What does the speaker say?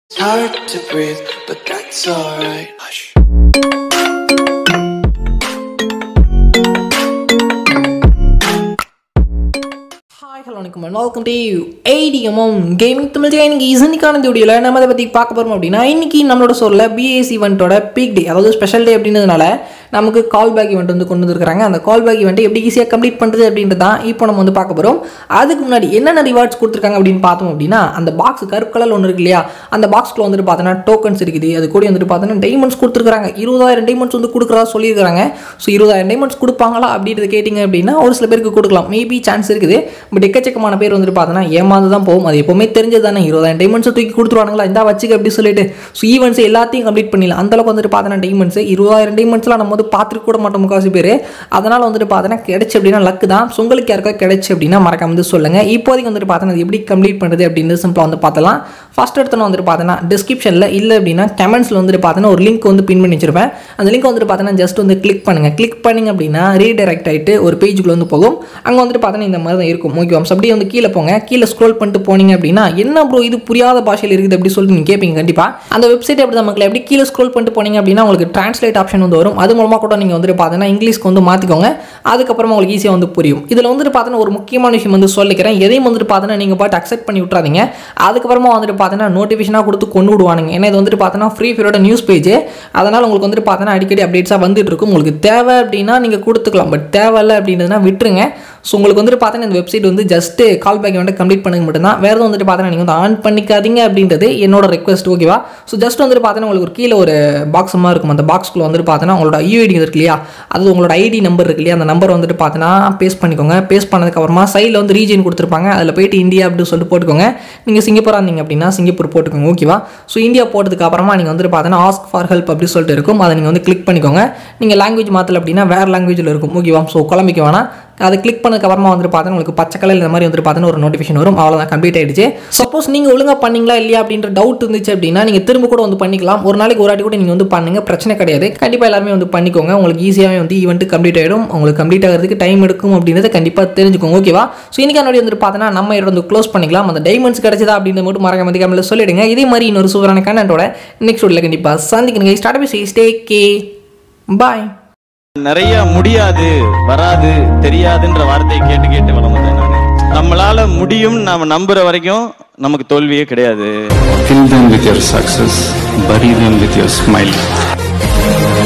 It's hard to breathe, but that's alright. Hush. Hi hello வணக்கம் welcome to ATMM gaming Tamil இன்னைக்கு இசனிக்கான வீடியோவில் நம்ம அதை பற்றி பார்க்க போகிறோம் அப்படின்னா இன்னைக்கு நம்மளோட சோரில் பிஎஸ் ஈவெண்ட்டோட பீக் டே அதாவது ஸ்பெஷல் டே அப்படின்றதுனால நமக்கு கால் பேக் ஈவெண்ட் வந்து கொண்டு வந்துருக்காங்க அந்த கால் பேக் ஈவெண்ட்டை எப்படி ஈஸியாக கம்ப்ளீட் பண்ணுறது அப்படின்றது தான் இப்போ நம்ம வந்து பார்க்க போகிறோம் அதுக்கு முன்னாடி என்னென்ன ரிவார்ட்ஸ் கொடுத்துருக்காங்க அப்படின்னு பார்த்தோம் அப்படின்னா அந்த பாக்ஸ் கருப்பு கலர் ஒன்று இருக்கு இல்லையா அந்த பாக்ஸ்க்குள்ள வந்துட்டு பார்த்தோன்னா டோக்கன்ஸ் இருக்குது அது கூட வந்துட்டு பார்த்தோன்னா டைமண்ட்ஸ் கொடுத்துருக்காங்க இருபதாயிரம் டைமண்ட்ஸ் வந்து கொடுக்குறதா சொல்லியிருக்காங்க ஸோ இருபதாயிரம் டைமண்ட்ஸ் கொடுப்பாங்களா அப்படின்றது கேட்டிங்க அப்படின்னா ஒரு சில பேருக்கு கொடுக்கலாம் மேபி சான்ஸ் இருக்குது பட் எக்கச்சக்கமான பேர் வந்துட்டு பார்த்தோன்னா ஏமாந்து தான் போகும் அது எப்போவுமே தெரிஞ்சது தானே இருபதாயிரம் டைமண்ட்ஸை தூக்கி கொடுத்துருவானுங்களா இந்த வச்சுக்க அப்படி சொல்லிட்டு ஸோ ஈவெண்ட்ஸ் எல்லாத்தையும் கம்ப்ளீட் பண்ணிடலாம் அந்தளவுக்கு வந்துட்டு பார்த்தோன்னா டைமண்ட்ஸ் இருபதாயிரம் டைமண்ட்ஸ்லாம் நம்ம வந்து பார்த்துட்டு கூட மாட்டோம் முக்காசி பேர் அதனால் வந்துட்டு பார்த்தோன்னா கிடைச்சு அப்படின்னா லக்கு தான் ஸோ உங்களுக்கு யாருக்கா கிடைச்சு அப்படின்னா மறக்காம வந்து சொல்லுங்கள் இப்போதைக்கு வந்துட்டு பார்த்தோன்னா அது எப்படி கம்ப்ளீட் பண்ணுறது அப்படின்னு சிம்பிளாக வந்து பார்த்தலாம் ஃபர்ஸ்ட் எடுத்தோன்னு வந்துட்டு பார்த்தோன்னா டிஸ்கிரிப்ஷனில் இல்லை அப்படின்னா கமெண்ட்ஸில் வந்துட்டு பார்த்தோன்னா ஒரு லிங்க் வந்து பின் பண்ணி வச்சிருப்பேன் அந்த லிங்க் வந்துட்டு பார்த்தோன்னா ஜஸ்ட் வந்து கிளிக் பண்ணுங்கள் கிளிக் பண்ணிங்க அப்படின்னா ரீடைரக்ட் ஆகிட்டு ஒரு பேஜுக்குள்ள வந்து போகும் அங்கே வந்துட்டு பார்த்தோன்னா இந்த மாதிரி தான் இருக்கும் ஓகே ஸோ அப்படியே வந்து கீழே போங்க கீழே ஸ்க்ரோல் பண்ணிட்டு போனீங்க அப்படின்னா என்ன ப்ரோ இது புரியாத பாஷையில் இருக்குது அப்படி சொல்லிட்டு நீங்கள் கேட்பீங்க கண்டிப்பாக அந்த வெப்சைட் எப்படி நமக்கு எப்படி கீழே ஸ்க்ரோல் பண்ணிட்டு போனீங்க அப்படின்னா உங்களுக்கு ட்ரான்ஸ்லேட் ஆப்ஷன் வந்து வரும் அது மூலமாக கூட நீங்கள் வந்துட்டு பார்த்தோன்னா இங்கிலீஷ்க்கு வந்து மாற்றிக்கோங்க அதுக்கப்புறமா உங்களுக்கு ஈஸியாக வந்து புரியும் இதில் வந்துட்டு பார்த்தோன்னா ஒரு முக்கியமான விஷயம் வந்து சொல்லிக்கிறேன் எதையும் வந்துட்டு பார்த்தோன்னா நீங்கள் பாட்டு அக்செப்ட் பண்ணி விட்றாதீங்க அதுக்கப்புறமா வந்துட்டு பார்த்தோன்னா நோட்டிஃபிகேஷனாக கொடுத்து கொண்டு விடுவானுங்க ஏன்னா இது வந்துட்டு பார்த்தோன்னா ஃப்ரீ ஃபயரோட நியூஸ் பேஜ் அதனால் உங்களுக்கு வந்துட்டு பார்த்தோன்னா அடிக்கடி அப்டேட்ஸாக வந்துட்டு இருக்கும் உங்களுக்கு தேவை அப்படின்னா நீங்கள் கொடுத்துக்கலாம் பட் தேவையில்லை அப்படின்றதுனா விட்டுருங்க ஸோ உங்களுக்கு வந்துட்டு பார்த்தோன்னா இந்த வெப்சைட் வந்து ஜஸ்ட் கால் பேக் வந்து கம்ப்ளீட் பண்ணுங்க மட்டும்தான் வேறு எதுவும் வந்துட்டு பார்த்தோன்னா நீங்கள் வந்து ஆன் பண்ணிக்காதீங்க அப்படின்றது என்னோட ரெக்வஸ்ட் ஓகேவா ஸோ ஜஸ்ட் வந்துட்டு பார்த்தோன்னா உங்களுக்கு ஒரு கீழே ஒரு பாக்ஸ் மாதிரி இருக்கும் அந்த பாக்ஸ்க்குள்ள வந்துட்டு பார்த்தோன்னா உங்களோட யூஐடி இருக்கு இல்லையா அது உங்களோட ஐடி நம்பர் இருக்கு இல்லையா அந்த நம்பர் வந்துட்டு பார்த்தோன்னா பேஸ்ட் பண்ணிக்கோங்க பேஸ்ட் பண்ணதுக்கப்புறமா சைடில் வந்து ரீஜன் கொடுத்துருப்பாங்க அதில் போயிட்டு இந்தியா அப்படின்னு சொல்லிட்டு போட்டுக்கோங்க நீங்கள் சிங்கப்பூராக இருந்தீங்க அப்படின்னா சிங்கப்பூர் போட்டுக்கோங்க ஓகேவா ஸோ இந்தியா போட்டதுக்கு அப்புறமா நீங்கள் வந்துட்டு பார்த்தோன்னா ஆஸ்க் ஃபார் ஹெல்ப் அப்படி சொல்லிட்டு இருக்கும் அதை நீங்கள் வந்து கிளிக் பண்ணிக்கோங்க நீங்கள் லாங்குவேஜ் மாற்றல அப்படின்னா வேறு லாங்குவேஜில் இருக்கும் ஓகேவா ஸோ குழம்பிக்க வேணாம் அதை கிளிக் பண்ணதுக்கு அப்புறமா வந்துட்டு பார்த்தா உங்களுக்கு பச்சை கலர் இந்த மாதிரி வந்துட்டு பார்த்தா ஒரு நோட்டிஃபிகேஷன் வரும் அவ்வளோதான் கம்ப்ளீட் ஆயிடுச்சு சப்போஸ் நீங்கள் ஒழுங்காக பண்ணீங்களா இல்லையா அப்படின்ற டவுட் இருந்துச்சு அப்படின்னா நீங்கள் திரும்ப கூட வந்து பண்ணிக்கலாம் ஒரு நாளைக்கு ஒரு வாட்டி கூட நீங்கள் வந்து பண்ணுங்க பிரச்சனை கிடையாது கண்டிப்பாக எல்லாருமே வந்து பண்ணிக்கோங்க உங்களுக்கு ஈஸியாகவே வந்து ஈவெண்ட் கம்ப்ளீட் ஆகிடும் உங்களுக்கு கம்ப்ளீட் ஆகிறதுக்கு டைம் எடுக்கும் அப்படின்றத கண்டிப்பாக தெரிஞ்சுக்கோங்க ஓகேவா ஸோ இன்னைக்கு முன்னாடி வந்துட்டு பார்த்தோன்னா நம்ம இதோட வந்து க்ளோஸ் பண்ணிக்கலாம் அந்த டைமண்ட்ஸ் கிடைச்சதா அப்படின்ற மட்டும் மறக்க மதிக்காமல் சொல்லிடுங்க இதே மாதிரி இன்னொரு சூப்பரான கண்டென்ட்டோட நெக்ஸ்ட் வீடியோவில் கண்டிப்பாக சந்திக்கணுங்க ஸ்டார்ட் பை ஸ்டே கே பாய் நிறைய முடியாது வராது தெரியாதுன்ற வார்த்தையை கேட்டு கேட்டு வளர்ந்தேன் நானு நம்மளால முடியும் நாம நம்புற வரைக்கும் நமக்கு தோல்வியே கிடையாது Fill them with your success, bury them with your smile.